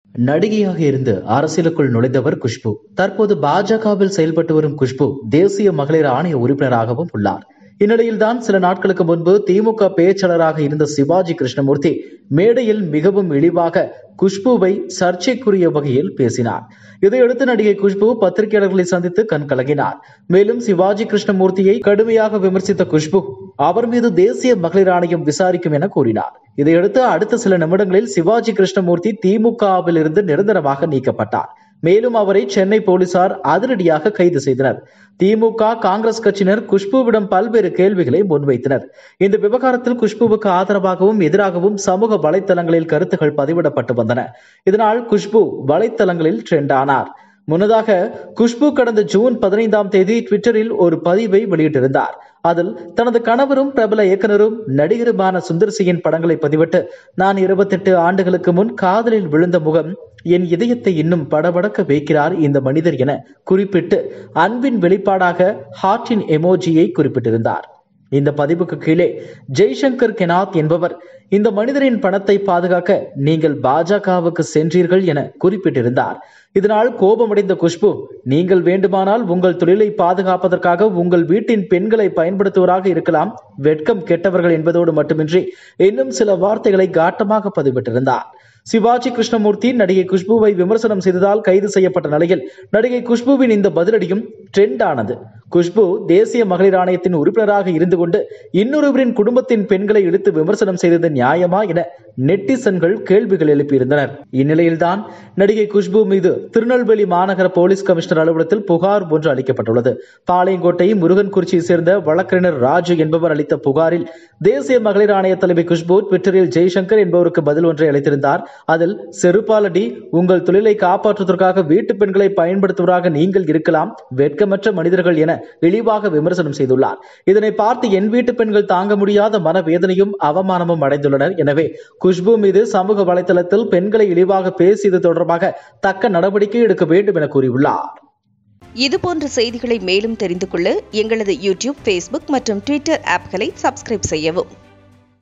நடிகையாக இருந்து அரசியலுக்குள் நுழைந்தவர் குஷ்பு தற்போது பாஜகவில் செயல்பட்டு வரும் குஷ்பு தேசிய மகளிர் ஆணைய உறுப்பினராகவும் உள்ளார் இந்நிலையில்தான் சில நாட்களுக்கு முன்பு திமுக பேச்சாளராக இருந்த சிவாஜி கிருஷ்ணமூர்த்தி மேடையில் மிகவும் இழிவாக குஷ்புவை சர்ச்சைக்குரிய வகையில் பேசினார் இதையடுத்து நடிகை குஷ்பு பத்திரிகையாளர்களை சந்தித்து கண் கலங்கினார் மேலும் சிவாஜி கிருஷ்ணமூர்த்தியை கடுமையாக விமர்சித்த குஷ்பு அவர் மீது தேசிய மகளிர் ஆணையம் விசாரிக்கும் என கூறினார் இதையடுத்து அடுத்த சில நிமிடங்களில் சிவாஜி கிருஷ்ணமூர்த்தி திமுகவில் இருந்து நிரந்தரமாக நீக்கப்பட்டார் மேலும் அவரை சென்னை போலீசார் அதிரடியாக கைது செய்தனர் திமுக காங்கிரஸ் கட்சியினர் குஷ்புவிடம் பல்வேறு கேள்விகளை முன்வைத்தனர் இந்த விவகாரத்தில் குஷ்புவுக்கு ஆதரவாகவும் எதிராகவும் சமூக வலைத்தளங்களில் கருத்துகள் பதிவிடப்பட்டு வந்தன இதனால் குஷ்பு வலைத்தளங்களில் ட்ரெண்ட் ஆனார் முன்னதாக குஷ்பு கடந்த ஜூன் பதினைந்தாம் தேதி ட்விட்டரில் ஒரு பதிவை வெளியிட்டிருந்தார் அதில் தனது கணவரும் பிரபல இயக்குனரும் நடிகருமான சுந்தர்சியின் படங்களை பதிவிட்டு நான் இருபத்தெட்டு ஆண்டுகளுக்கு முன் காதலில் விழுந்த முகம் என் இதயத்தை இன்னும் படபடக்க வைக்கிறார் இந்த மனிதர் என குறிப்பிட்டு அன்பின் வெளிப்பாடாக ஹார்ட்டின் எமோஜியை குறிப்பிட்டிருந்தார் இந்த பதிவுக்கு கீழே ஜெய்சங்கர் கெனாத் என்பவர் இந்த மனிதரின் பணத்தை பாதுகாக்க நீங்கள் பாஜகவுக்கு சென்றீர்கள் என குறிப்பிட்டிருந்தார் இதனால் கோபமடைந்த குஷ்பு நீங்கள் வேண்டுமானால் உங்கள் தொழிலை பாதுகாப்பதற்காக உங்கள் வீட்டின் பெண்களை பயன்படுத்துவராக இருக்கலாம் வெட்கம் கெட்டவர்கள் என்பதோடு மட்டுமின்றி இன்னும் சில வார்த்தைகளை காட்டமாக பதிவிட்டிருந்தார் சிவாஜி கிருஷ்ணமூர்த்தி நடிகை குஷ்புவை விமர்சனம் செய்ததால் கைது செய்யப்பட்ட நிலையில் நடிகை குஷ்புவின் இந்த பதிலடியும் ட்ரெண்ட் ஆனது குஷ்பு தேசிய மகளிர் ஆணையத்தின் உறுப்பினராக இருந்து கொண்டு இன்னொருவரின் குடும்பத்தின் பெண்களை இழுத்து விமர்சனம் செய்தது நியாயமா என நெட்டிசன்கள் கேள்விகள் எழுப்பியிருந்தனர் இந்நிலையில்தான் நடிகை குஷ்பு மீது திருநெல்வேலி மாநகர போலீஸ் கமிஷனர் அலுவலகத்தில் புகார் ஒன்று அளிக்கப்பட்டுள்ளது பாளையங்கோட்டை முருகன்குறிச்சியை சேர்ந்த வழக்கறிஞர் ராஜு என்பவர் அளித்த புகாரில் தேசிய மகளிர் ஆணைய தலைவி குஷ்பு ட்விட்டரில் ஜெய்சங்கர் என்பவருக்கு பதில் ஒன்றை அளித்திருந்தார் அதில் செருப்பாலடி உங்கள் தொழிலை காப்பாற்றுவதற்காக வீட்டு பெண்களை பயன்படுத்துவதாக நீங்கள் இருக்கலாம் வெட்கமற்ற மனிதர்கள் என இழிவாக விமர்சனம் செய்துள்ளார் இதனை பார்த்து என் வீட்டு பெண்கள் தாங்க முடியாத மனவேதனையும் அவமானமும் அடைந்துள்ளனர் எனவே குஷ்பு மீது சமூக வலைதளத்தில் பெண்களை இழிவாக பேசியது தொடர்பாக தக்க நடவடிக்கை எடுக்க வேண்டும் என கூறியுள்ளார் இதுபோன்ற செய்திகளை மேலும் தெரிந்து கொள்ள எங்களது யூடியூப் ஃபேஸ்புக் மற்றும் ட்விட்டர் ஆப்களை சப்ஸ்கிரைப் செய்யவும்